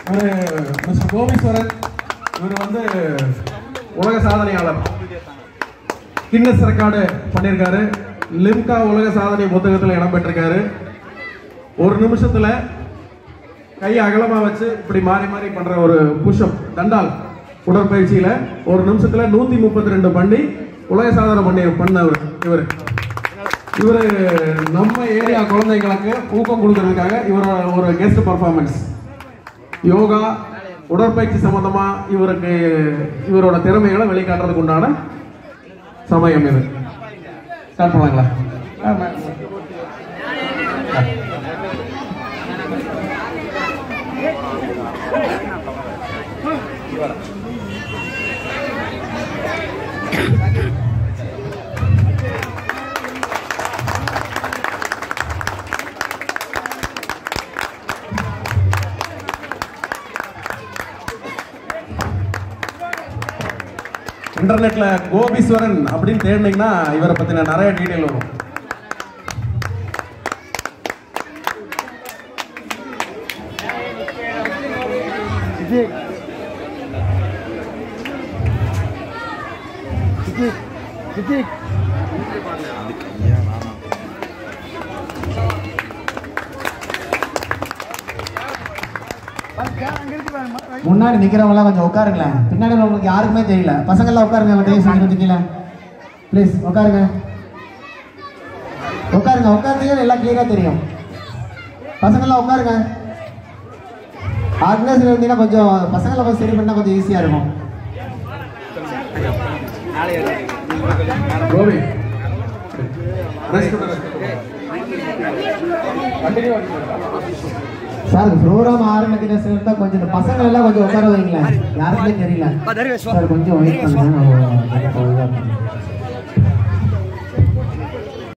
இவர் மிஸ்டர் கோபீஸ்வரன் இவர் வந்து உலக சாதனையாளர் கின்னஸ் ரெக்கார்டு பண்ணியிருக்காரு லிம்கா உலக சாதனை புத்தகத்தில் இடம் பெற்றிருக்காரு ஒரு நிமிஷத்துல கை அகலமா வச்சு இப்படி மாறி மாறி பண்ற ஒரு புஷ்அப் தண்டால் உடற்பயிற்சியில ஒரு நிமிஷத்துல நூத்தி முப்பத்தி ரெண்டு பண்ணி உலக சாதனை பண்ணி பண்ணவர் இவர் இவர் நம்ம ஏரியா குழந்தைங்களுக்கு ஊக்கம் கொடுக்கறதுக்காக இவரோட ஒரு கெஸ்ட் பர்ஃபார்மன்ஸ் யோகா உடற்பயிற்சி சம்பந்தமா இவருக்கு இவரோட திறமைகளை வெளிக்காட்டுறதுக்கு உண்டான சமயம் இது ஸ்டார்ட் பண்ணலாங்களா ஆமா. இன்டர்நெட்ல கோபீஸ்வரன் அப்படின்னு தேடினீங்கன்னா இவரை பத்தின நிறைய டீடைல் வரும் முன்னாடி நிக்கிறவங்களாம் கொஞ்சம் உட்காருங்களேன் பின்னாடி உங்களுக்கு யாருக்குமே தெரியல பசங்கள்லாம் உட்காருங்க அவங்க தயவு செஞ்சு கொஞ்சம் கீழே ப்ளீஸ் உட்காருங்க உட்காருங்க உட்காருங்க எல்லாம் கிளியரா தெரியும் பசங்கள்லாம் உட்காருங்க ஆர்கனைசர் இருந்தீங்கன்னா கொஞ்சம் பசங்களை கொஞ்சம் சரி பண்ணா கொஞ்சம் ஈஸியா இருக்கும் கோபி Rest கொடு, rest கொடு. Continue ஆ சார் ப்ரோக்ராம் ஆரம்பிக்கிற சேர்த்தா கொஞ்சம் இந்த பசங்க எல்லாம் கொஞ்சம் உட்கார வைங்களேன் யாருக்குமே தெரியல சார் கொஞ்சம் வெயிட் பண்ணுங்க நான் கொஞ்சம் இதா